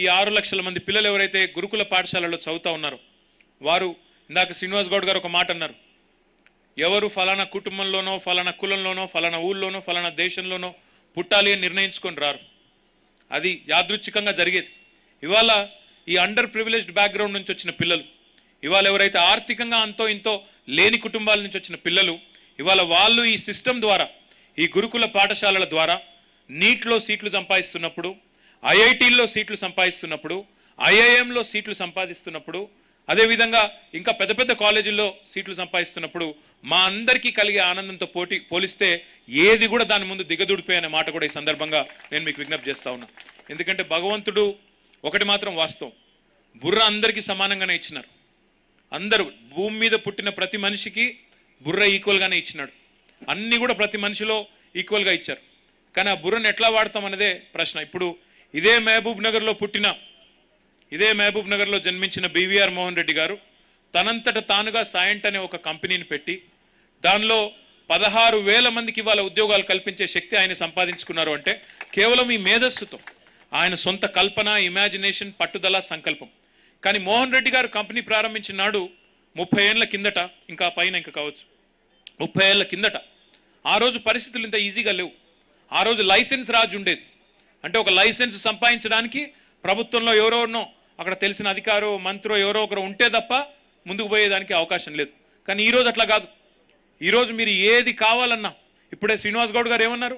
ఆరు లక్షల మంది పిల్లలు ఎవరైతే గురుకుల పాఠశాలలో చదువుతా ఉన్నారో వారు ఇందాక శ్రీనివాస్ గౌడ్ గారు ఒక మాట అన్నారు ఎవరు ఫలానా కుటుంబంలోనో ఫలానా కులంలోనో ఫలానా ఊళ్ళోనో ఫలానా దేశంలోనో పుట్టాలి అని నిర్ణయించుకొని రారు అది యాదృచ్ఛికంగా జరిగేది ఇవాళ ఈ అండర్ ప్రివిలేజ్డ్ బ్యాక్గ్రౌండ్ నుంచి వచ్చిన పిల్లలు ఇవాళ ఎవరైతే ఆర్థికంగా అంతో ఇంతో లేని కుటుంబాల నుంచి వచ్చిన పిల్లలు ఇవాళ వాళ్ళు ఈ సిస్టమ్ ద్వారా ఈ గురుకుల పాఠశాలల ద్వారా నీట్లో సీట్లు సంపాదిస్తున్నప్పుడు ఐఐటీల్లో సీట్లు సంపాదిస్తున్నప్పుడు ఐఐఎంలో సీట్లు సంపాదిస్తున్నప్పుడు అదేవిధంగా ఇంకా పెద్ద పెద్ద కాలేజీల్లో సీట్లు సంపాదిస్తున్నప్పుడు మా అందరికీ కలిగే ఆనందంతో పోటీ పోలిస్తే ఏది కూడా దాని ముందు దిగదుడిపోయి అనే మాట కూడా ఈ సందర్భంగా నేను మీకు విజ్ఞప్తి చేస్తా ఉన్నా ఎందుకంటే భగవంతుడు ఒకటి మాత్రం వాస్తవం బుర్ర అందరికీ సమానంగానే ఇచ్చినారు అందరూ భూమి మీద పుట్టిన ప్రతి మనిషికి బుర్ర ఈక్వల్గానే ఇచ్చినాడు అన్ని కూడా ప్రతి మనిషిలో ఈక్వల్గా ఇచ్చారు కానీ ఆ బుర్రను ఎట్లా వాడతాం అనేదే ప్రశ్న ఇప్పుడు ఇదే మహబూబ్ నగర్లో పుట్టిన ఇదే మహబూబ్ నగర్లో జన్మించిన బీవీఆర్ మోహన్ రెడ్డి గారు తనంతట తానుగా సాయంట్ అనే ఒక కంపెనీని పెట్టి దానిలో పదహారు వేల మందికి ఇవాళ ఉద్యోగాలు కల్పించే శక్తి ఆయన సంపాదించుకున్నారు అంటే కేవలం ఈ మేధస్సుతో ఆయన సొంత కల్పన ఇమాజినేషన్ పట్టుదల సంకల్పం కానీ మోహన్ రెడ్డి గారు కంపెనీ ప్రారంభించిన నాడు ముప్పై ఏళ్ల కిందట ఇంకా పైన ఇంకా కావచ్చు ముప్పై ఏళ్ల కిందట ఆ రోజు పరిస్థితులు ఇంత ఈజీగా లేవు ఆ రోజు లైసెన్స్ రాజు ఉండేది అంటే ఒక లైసెన్స్ సంపాదించడానికి ప్రభుత్వంలో ఎవరెవరినో అక్కడ తెలిసిన అధికారో మంత్రో ఎవరో ఒకరు ఉంటే తప్ప ముందుకు పోయేదానికి అవకాశం లేదు కానీ ఈ రోజు అట్లా కాదు ఈ రోజు మీరు ఏది కావాలన్నా ఇప్పుడే శ్రీనివాస్ గౌడ్ గారు ఏమన్నారు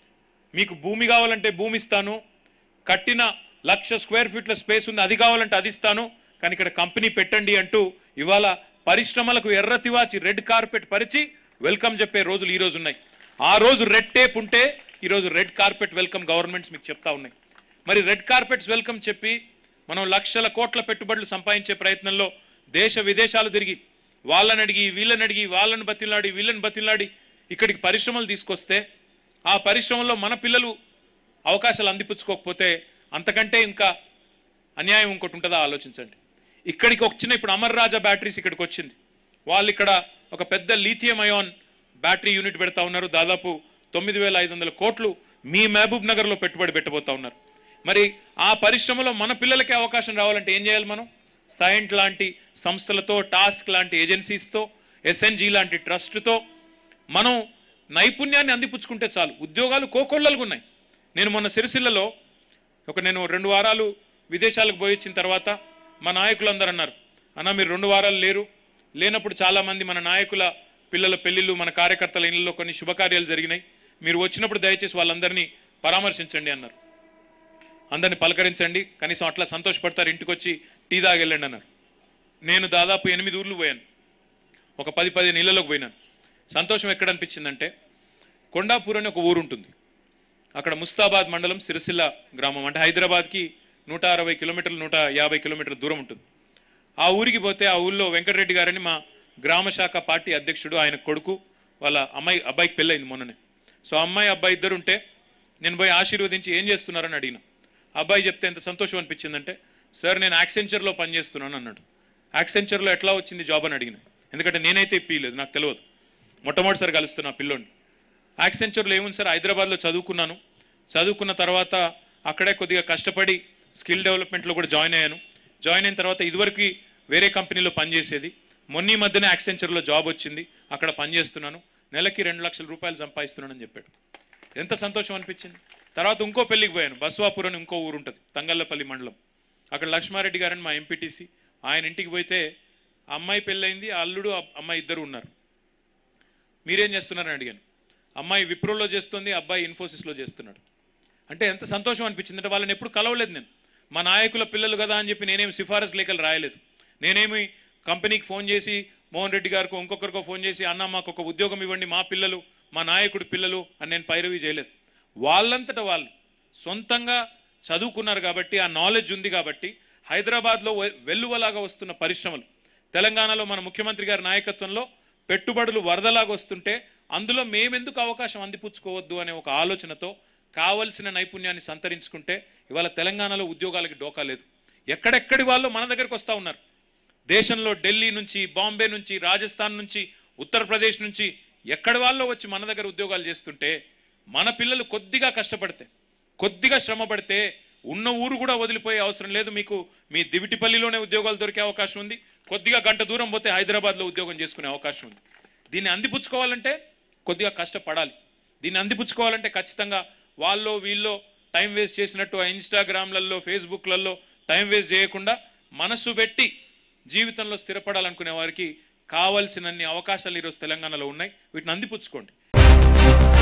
మీకు భూమి కావాలంటే భూమి ఇస్తాను కట్టిన లక్ష స్క్వేర్ ఫీట్ల స్పేస్ ఉంది అది కావాలంటే అది ఇస్తాను కానీ ఇక్కడ కంపెనీ పెట్టండి అంటూ ఇవాళ పరిశ్రమలకు ఎర్ర తివాచి రెడ్ కార్పెట్ పరిచి వెల్కమ్ చెప్పే రోజులు ఈ రోజు ఉన్నాయి ఆ రోజు రెడ్ టేప్ ఉంటే ఈ రోజు రెడ్ కార్పెట్ వెల్కమ్ గవర్నమెంట్స్ మీకు చెప్తా ఉన్నాయి మరి రెడ్ కార్పెట్స్ వెల్కమ్ చెప్పి మనం లక్షల కోట్ల పెట్టుబడులు సంపాదించే ప్రయత్నంలో దేశ విదేశాలు తిరిగి వాళ్ళని అడిగి వీళ్ళని అడిగి వాళ్ళని బతిలాడి వీళ్ళని బతిలాడి ఇక్కడికి పరిశ్రమలు తీసుకొస్తే ఆ పరిశ్రమలో మన పిల్లలు అవకాశాలు అందిపుచ్చుకోకపోతే అంతకంటే ఇంకా అన్యాయం ఇంకోటి ఉంటుందా ఆలోచించండి ఇక్కడికి వచ్చిన ఇప్పుడు అమర్ రాజా బ్యాటరీస్ ఇక్కడికి వచ్చింది వాళ్ళు ఇక్కడ ఒక పెద్ద లీథియం అయాన్ బ్యాటరీ యూనిట్ పెడతా ఉన్నారు దాదాపు తొమ్మిది వేల ఐదు వందల కోట్లు మీ మహబూబ్ నగర్లో పెట్టుబడి పెట్టబోతా ఉన్నారు మరి ఆ పరిశ్రమలో మన పిల్లలకి అవకాశం రావాలంటే ఏం చేయాలి మనం సైంట్ లాంటి సంస్థలతో టాస్క్ లాంటి ఏజెన్సీస్తో ఎస్ఎన్జి లాంటి ట్రస్ట్తో మనం నైపుణ్యాన్ని అందిపుచ్చుకుంటే చాలు ఉద్యోగాలు కోకొల్లలుగా ఉన్నాయి నేను మొన్న సిరిసిల్లలో ఒక నేను రెండు వారాలు విదేశాలకు పోయి వచ్చిన తర్వాత మా నాయకులందరూ అన్నారు అన్న మీరు రెండు వారాలు లేరు లేనప్పుడు చాలా మంది మన నాయకుల పిల్లల పెళ్లిళ్ళు మన కార్యకర్తల ఇళ్లలో కొన్ని శుభకార్యాలు జరిగినాయి మీరు వచ్చినప్పుడు దయచేసి వాళ్ళందరినీ పరామర్శించండి అన్నారు అందరిని పలకరించండి కనీసం అట్లా సంతోషపడతారు ఇంటికి వచ్చి టీ తాగెళ్ళండి అన్నారు నేను దాదాపు ఎనిమిది ఊర్లు పోయాను ఒక పది పదిహేను ఇళ్లలోకి పోయినాను సంతోషం ఎక్కడ అనిపించిందంటే కొండాపూర్ అని ఒక ఊరు ఉంటుంది అక్కడ ముస్తాబాద్ మండలం సిరిసిల్ల గ్రామం అంటే హైదరాబాద్కి నూట అరవై కిలోమీటర్లు నూట యాభై కిలోమీటర్ల దూరం ఉంటుంది ఆ ఊరికి పోతే ఆ ఊళ్ళో వెంకటరెడ్డి గారని మా గ్రామ శాఖ పార్టీ అధ్యక్షుడు ఆయన కొడుకు వాళ్ళ అమ్మాయి అబ్బాయికి పెళ్ళయింది మొన్ననే సో అమ్మాయి అబ్బాయి ఇద్దరు ఉంటే నేను పోయి ఆశీర్వదించి ఏం చేస్తున్నారని అడిగిన అబ్బాయి చెప్తే ఎంత సంతోషం అనిపించిందంటే సార్ నేను యాక్సెంచర్లో పనిచేస్తున్నాను అన్నాడు యాక్సెంచర్లో ఎట్లా వచ్చింది జాబ్ అని అడిగిన ఎందుకంటే నేనైతే ఇప్పిలేదు నాకు తెలియదు మొట్టమొదటిసారి కలుస్తున్నా పిల్లోని యాక్సెంచర్లో ఏముంది సార్ హైదరాబాద్లో చదువుకున్నాను చదువుకున్న తర్వాత అక్కడే కొద్దిగా కష్టపడి స్కిల్ డెవలప్మెంట్లో కూడా జాయిన్ అయ్యాను జాయిన్ అయిన తర్వాత ఇదివరకు వేరే కంపెనీలో పనిచేసేది మొన్న ఈ మధ్యన యాక్సెంచర్లో జాబ్ వచ్చింది అక్కడ పనిచేస్తున్నాను నెలకి రెండు లక్షల రూపాయలు సంపాదిస్తున్నానని చెప్పాడు ఎంత సంతోషం అనిపించింది తర్వాత ఇంకో పెళ్లికి పోయాను బస్వాపూర్ అని ఇంకో ఊరు ఉంటుంది తంగళ్ళపల్లి మండలం అక్కడ లక్ష్మారెడ్డి గారని మా ఎంపీటీసీ ఆయన ఇంటికి పోతే ఆ అమ్మాయి పెళ్ళయింది ఆ అల్లుడు ఆ అమ్మాయి ఇద్దరు ఉన్నారు మీరేం చేస్తున్నారని అడిగాను అమ్మాయి విప్రోలో చేస్తుంది అబ్బాయి ఇన్ఫోసిస్లో చేస్తున్నాడు అంటే ఎంత సంతోషం అనిపించింది అంటే వాళ్ళని ఎప్పుడు కలవలేదు నేను మా నాయకుల పిల్లలు కదా అని చెప్పి నేనేమి సిఫారసు లేఖలు రాయలేదు నేనేమి కంపెనీకి ఫోన్ చేసి మోహన్ రెడ్డి గారికి ఇంకొకరికో ఫోన్ చేసి అన్న మాకు ఒక ఉద్యోగం ఇవ్వండి మా పిల్లలు మా నాయకుడి పిల్లలు అని నేను పైరవి చేయలేదు వాళ్ళంతట వాళ్ళు సొంతంగా చదువుకున్నారు కాబట్టి ఆ నాలెడ్జ్ ఉంది కాబట్టి హైదరాబాద్లో వె- వెల్లువలాగా వస్తున్న పరిశ్రమలు తెలంగాణలో మన ముఖ్యమంత్రి గారి నాయకత్వంలో పెట్టుబడులు వరదలాగా వస్తుంటే అందులో మేమెందుకు అవకాశం అందిపుచ్చుకోవద్దు అనే ఒక ఆలోచనతో కావలసిన నైపుణ్యాన్ని సంతరించుకుంటే ఇవాళ తెలంగాణలో ఉద్యోగాలకి డోకా లేదు ఎక్కడెక్కడి వాళ్ళు మన దగ్గరకు వస్తూ ఉన్నారు దేశంలో ఢిల్లీ నుంచి బాంబే నుంచి రాజస్థాన్ నుంచి ఉత్తరప్రదేశ్ నుంచి ఎక్కడి వాళ్ళో వచ్చి మన దగ్గర ఉద్యోగాలు చేస్తుంటే మన పిల్లలు కొద్దిగా కష్టపడితే కొద్దిగా శ్రమ పడితే ఉన్న ఊరు కూడా వదిలిపోయే అవసరం లేదు మీకు మీ దివిటిపల్లిలోనే ఉద్యోగాలు దొరికే అవకాశం ఉంది కొద్దిగా గంట దూరం పోతే హైదరాబాద్లో ఉద్యోగం చేసుకునే అవకాశం ఉంది దీన్ని అందిపుచ్చుకోవాలంటే కొద్దిగా కష్టపడాలి దీన్ని అందిపుచ్చుకోవాలంటే ఖచ్చితంగా వాళ్ళో వీళ్ళో టైం వేస్ట్ చేసినట్టు ఆ ఇన్స్టాగ్రామ్లలో ఫేస్బుక్లలో టైం వేస్ట్ చేయకుండా మనసు పెట్టి జీవితంలో స్థిరపడాలనుకునే వారికి కావలసినన్ని అవకాశాలు ఈరోజు తెలంగాణలో ఉన్నాయి వీటిని అందిపుచ్చుకోండి